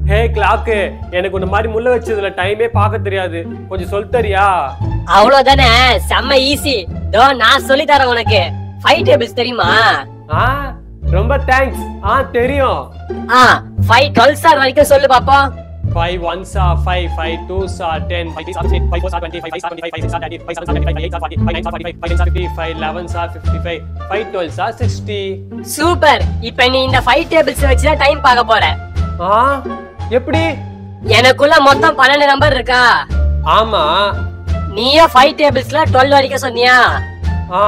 ஹே clock எனக்கு இந்த மாதிரி முள்ள வச்சதுல டைமே பார்க்க தெரியாது கொஞ்சம் சொல் தரியா அவ்வளவுதானே செம்ம ஈஸி தோ நான் சொல்லி தரேன் உனக்கு ஃபைவ் டேபிள்ஸ் தெரியுமா ஆ ரொம்ப தேங்க்ஸ் ஆ தெரியும் ஆ ஃபைவ் டுவெல் ஸ்டார் வரைக்கும் சொல்லு பாப்போம் five ones are five five twos are ten five three are five four are twenty five five five six are thirty five seven are five eight are forty five nine are forty five five fifty five elevens are fifty five five twelves are sixty super இப்போ நீ இந்த five tables வச்சு தான் time பார்க்க போற ஆ எப்படி எனக்குள்ள மொத்தம் பன்னெண்டு நம்பர் இருக்கா ஆமா நீயே ஃபைவ் டேபிள்ஸ்ல டுவெல் வரைக்கும் சொன்னியா ஆ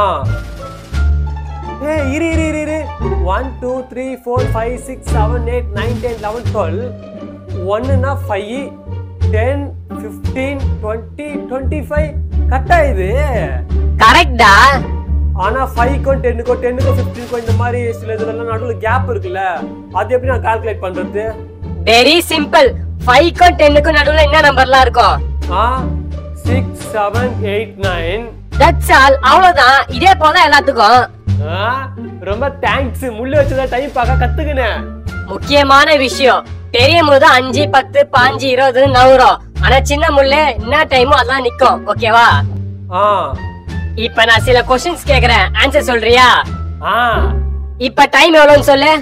ஏ இரு இரு இரு இரு one two three four five six seven eight nine ten eleven twelve ஒன்னுனா five ten fifteen twenty twenty five கரெக்டா இது கரெக்டா ஆனா ஃபைவ்க்கும் டென்னுக்கும் டென்னுக்கும் ஃபிஃப்டீனுக்கும் இந்த மாதிரி சில இதுலலாம் நடுவில் கேப் இருக்குல்ல அது எப்படி நான் கால்குலேட் பண்றது வெரி சிம்பிள் ஃபைவ்க்கும் டென்னுக்கும் நடுவுல என்ன நம்பர்லாம் இருக்கும் ஆ six seven eight nine that's all அவ்வளவுதான் இதே போல எல்லாத்துக்கும் ஆ ரொம்ப தேங்க்ஸ் முள்ளு வச்சுதான் டைம் பார்க்க கத்துக்கினேன் முக்கியமான விஷயம் பெரிய முது அஞ்சு பத்து பாஞ்சு இருபது நவுறோம் ஆனா சின்ன முள்ளு என்ன டைமோ அதெல்லாம் நிக்கும் ஓகேவா ஆ இப்ப நான் சில கொஸ்டின்ஸ் கேக்குறேன் ஆன்சர் சொல்றியா ஆ இப்ப டைம் எவ்வளவுன்னு சொல்லு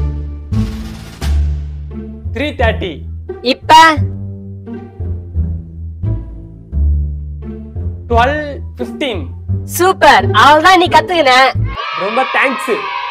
த்ரீ தேர்ட்டி இப்ப டுவெல் ஃபிஃப்டீன் சூப்பர் அவ்வளவுதான் நீ கத்துக்கின ரொம்ப தேங்க்ஸ்